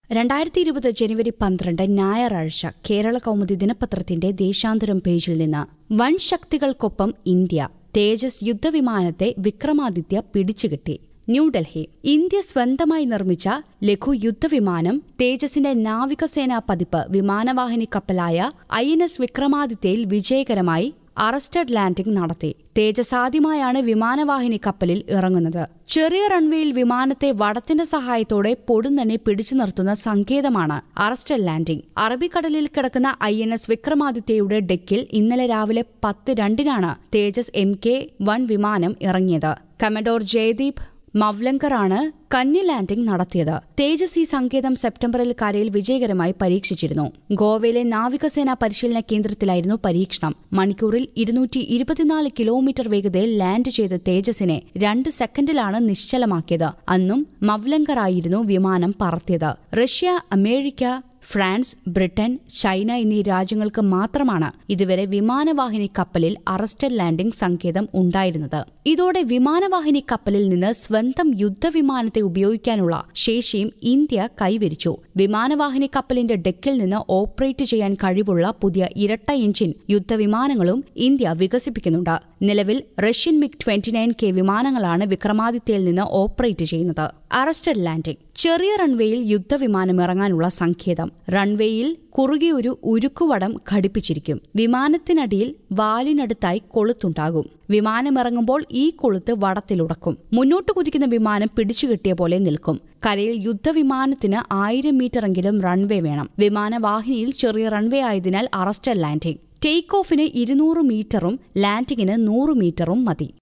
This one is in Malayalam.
രണ്ടായിരത്തി ഇരുപത് ജനുവരി പന്ത്രണ്ട് ഞായറാഴ്ച കേരള കൗമുദി ദിനപത്രത്തിന്റെ ദേശാന്തരം പേജിൽ നിന്ന് വൻ ശക്തികൾക്കൊപ്പം ഇന്ത്യ തേജസ് യുദ്ധവിമാനത്തെ വിക്രമാദിത്യ പിടിച്ചുകിട്ടി ന്യൂഡൽഹി ഇന്ത്യ സ്വന്തമായി നിർമ്മിച്ച ലഘു യുദ്ധവിമാനം തേജസിന്റെ നാവികസേനാ പതിപ്പ് വിമാനവാഹിനി കപ്പലായ ഐ എൻ എസ് വിക്രമാദിത്യയിൽ വിജയകരമായി അറസ്റ്റഡ് ലാൻഡിംഗ് നടത്തി തേജസാദ്യമായാണ് വിമാനവാഹിനി കപ്പലിൽ ഇറങ്ങുന്നത് ചെറിയ റൺവേയിൽ വിമാനത്തെ വടത്തിന്റെ സഹായത്തോടെ പൊടുന്നനെ പിടിച്ചു നിർത്തുന്ന സങ്കേതമാണ് അറസ്റ്റഡ് ലാൻഡിംഗ് അറബിക്കടലിൽ കിടക്കുന്ന ഐ എൻ എസ് വിക്രമാദിത്യയുടെ ഡെക്കിൽ ഇന്നലെ രാവിലെ പത്ത് രണ്ടിനാണ് തേജസ് എം കെ വൺ വിമാനം ഇറങ്ങിയത് കമഡോർ ജയദീപ് മവ്ലങ്കറാണ് കന്നി ലാൻഡിംഗ് നടത്തിയത് തേജസ് ഈ സങ്കേതം സെപ്റ്റംബറിൽ കരയിൽ വിജയകരമായി പരീക്ഷിച്ചിരുന്നു ഗോവയിലെ നാവികസേനാ പരിശീലന കേന്ദ്രത്തിലായിരുന്നു പരീക്ഷണം മണിക്കൂറിൽ ഇരുന്നൂറ്റി ഇരുപത്തിനാല് കിലോമീറ്റർ വേഗതയിൽ ലാൻഡ് ചെയ്ത തേജസിനെ രണ്ട് സെക്കൻഡിലാണ് നിശ്ചലമാക്കിയത് അന്നും മവ്ലങ്കറായിരുന്നു വിമാനം പറത്തിയത് Russia America France Britain China എന്നീ രാജ്യങ്ങൾക്ക് മാത്രമാണ് ഇതുവരെ വിമാനവാഹിനി കപ്പലിൽ അറസ്റ്റഡ് ലാൻഡിംഗ് സങ്കേതം ഉണ്ടായിരുന്നത് ഇതോടെ വിമാനവാഹിനി കപ്പലിൽ നിന്ന് സ്വന്തം യുദ്ധവിമാനത്തെ ഉപയോഗിക്കാനുള്ള ശേഷിയും ഇന്ത്യ കൈവരിച്ചു വിമാനവാഹിനി കപ്പലിന്റെ ഡെക്കിൽ നിന്ന് ഓപ്പറേറ്റ് ചെയ്യാൻ കഴിവുള്ള പുതിയ ഇരട്ട എഞ്ചിൻ യുദ്ധവിമാനങ്ങളും ഇന്ത്യ വികസിപ്പിക്കുന്നുണ്ട് നിലവിൽ Russian MiG twenty nine K വിമാനങ്ങളാണ് വിക്രമാദിത്യയിൽ നിന്ന് ഓപ്പറേറ്റ് ചെയ്യുന്നത് അറസ്റ്റഡ് ലാൻഡിംഗ് ചെറിയ റൺവേയിൽ യുദ്ധവിമാനം ഇറങ്ങാനുള്ള സങ്കേതം റൺവേയിൽ കുറുകെ ഒരു ഉരുക്കുവടം ഘടിപ്പിച്ചിരിക്കും വിമാനത്തിനടിയിൽ വാലിനടുത്തായി കൊളുത്തുണ്ടാകും വിമാനമിറങ്ങുമ്പോൾ ഈ കൊളുത്ത് വടത്തിലുടക്കും മുന്നോട്ട് കുതിക്കുന്ന വിമാനം പിടിച്ചുകെട്ടിയ പോലെ നിൽക്കും കരയിൽ യുദ്ധവിമാനത്തിന് ആയിരം മീറ്ററെങ്കിലും റൺവേ വേണം വിമാനവാഹിനിയിൽ ചെറിയ റൺവേ ആയതിനാൽ അറസ്റ്റഡ് ലാൻഡിംഗ് ടേക്ക് ഓഫിന് ഇരുന്നൂറ് മീറ്ററും ലാൻഡിങ്ങിന് നൂറ് മീറ്ററും മതി